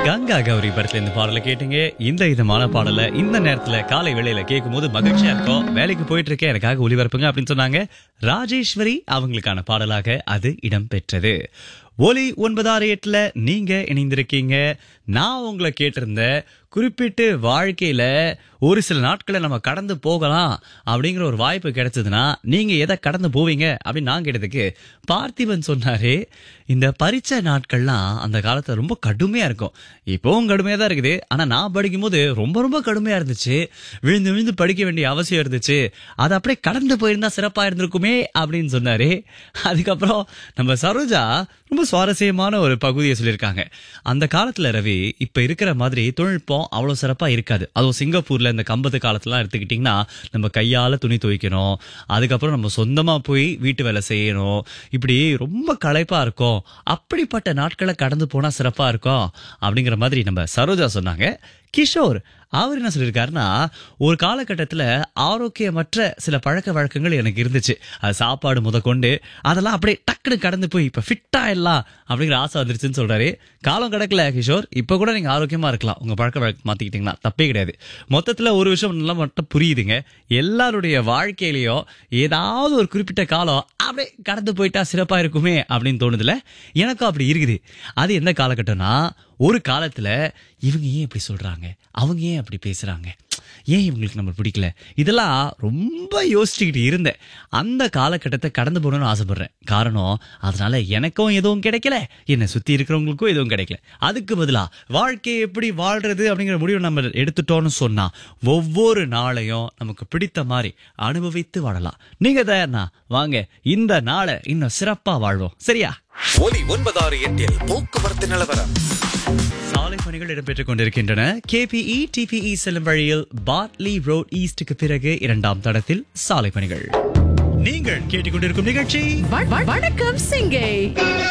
கங்கா கௌரி படத்துல இந்த பாடலை கேட்டீங்க இந்த விதமான பாடலை இந்த நேரத்துல காலை வேளையில கேட்கும் போது மகிழ்ச்சியா இருக்கும் வேலைக்கு போயிட்டு இருக்கேன் எனக்காக ஒளிபரப்புங்க அப்படின்னு சொன்னாங்க ராஜேஸ்வரி அவங்களுக்கான பாடலாக அது இடம்பெற்றது ஒலி ஒன்பதாறு எட்டுல நீங்க இணைந்திருக்கீங்க நான் உங்களை கேட்டிருந்த குறிப்பிட்டு வாழ்க்கையில ஒரு சில நாட்களை நம்ம கடந்து போகலாம் அப்படிங்கிற ஒரு வாய்ப்பு கிடைச்சதுன்னா நீங்க எதை கடந்து போவீங்க அப்படின்னு நான் கேட்டதுக்கு பார்த்திபன் சொன்னாரே இந்த பரீட்சை நாட்கள்லாம் அந்த காலத்துல ரொம்ப கடுமையா இருக்கும் இப்போவும் கடுமையா தான் இருக்குது ஆனா நான் படிக்கும்போது ரொம்ப ரொம்ப கடுமையா இருந்துச்சு விழுந்து விழுந்து படிக்க வேண்டிய அவசியம் இருந்துச்சு அது அப்படியே கடந்து போயிருந்தா சிறப்பா இருந்திருக்குமே அப்படின்னு சொன்னாரு அதுக்கப்புறம் நம்ம சரோஜா ரொம்ப சுவாரஸ்யமான ஒரு பகுதியை சொல்லியிருக்காங்க அந்த காலத்துல ரவி இப்ப இருக்கிற மாதிரி தொழில்நுட்பம் அவ்வளவு சிறப்பா இருக்காது அதுவும் சிங்கப்பூர்ல இந்த கம்பத்து காலத்துலாம் எடுத்துக்கிட்டிங்கன்னா நம்ம கையால துணி துவைக்கணும் அதுக்கப்புறம் நம்ம சொந்தமா போய் வீட்டு வேலை செய்யணும் இப்படி ரொம்ப களைப்பா இருக்கும் அப்படிப்பட்ட நாட்களை கடந்து போனா சிறப்பா இருக்கும் அப்படிங்கிற மாதிரி நம்ம சரோஜா சொன்னாங்க கிஷோர் அவர் என்ன சொல்லியிருக்காருன்னா ஒரு காலகட்டத்தில் ஆரோக்கியமற்ற சில பழக்க வழக்கங்கள் எனக்கு இருந்துச்சு அது சாப்பாடு முத கொண்டு அதெல்லாம் அப்படியே டக்குன்னு கடந்து போய் இப்போ ஃபிட்டாக எல்லாம் அப்படிங்கிற ஆசை வந்துருச்சுன்னு சொல்றாரு காலம் கிடக்கல கிஷோர் இப்போ கூட நீங்கள் ஆரோக்கியமாக இருக்கலாம் உங்கள் பழக்க வழக்கம் மாற்றிக்கிட்டீங்கன்னா தப்பே கிடையாது மொத்தத்தில் ஒரு விஷயம் நல்லா மட்டும் புரியுதுங்க எல்லாருடைய வாழ்க்கையிலையும் ஏதாவது ஒரு குறிப்பிட்ட காலம் அப்படியே கடந்து போயிட்டா சிறப்பாக இருக்குமே அப்படின்னு தோணுதுல எனக்கும் அப்படி இருக்குது அது எந்த காலகட்டம்னா ஒரு காலத்துல இவங்க ஏன் இப்படி சொல்றாங்க அவங்க ஏன் அப்படி பேசுறாங்க ஏன் இவங்களுக்கு நம்ம பிடிக்கல இதெல்லாம் ரொம்ப யோசிச்சுக்கிட்டு இருந்தேன் அந்த காலகட்டத்தை கடந்து போகணும்னு ஆசைப்படுறேன் காரணம் அதனால எனக்கும் எதுவும் கிடைக்கல என்னை சுத்தி இருக்கிறவங்களுக்கும் எதுவும் கிடைக்கல அதுக்கு பதிலா வாழ்க்கையை எப்படி வாழ்றது அப்படிங்கிற முடிவு நம்ம எடுத்துட்டோம்னு சொன்னா ஒவ்வொரு நாளையும் நமக்கு பிடித்த மாதிரி அனுபவித்து வாழலாம் நீங்க தயார்னா வாங்க இந்த நாளை இன்னும் சிறப்பா வாழ்வோம் சரியா ஒலி ஒன்பதாறு எட்டில் போக்குவரத்து நிலவரம் சாலை பணிகள் இடம்பெற்றுக் கொண்டிருக்கின்றன கேபிஇ டிபிஇ செல்லும் வழியில் பார்ட்லி ரோட் ஈஸ்டுக்கு பிறகு இரண்டாம் தடத்தில் சாலை பணிகள் நீங்கள் கேட்டுக்கொண்டிருக்கும் நிகழ்ச்சி வ- வ- வணக்கம் சிங்கை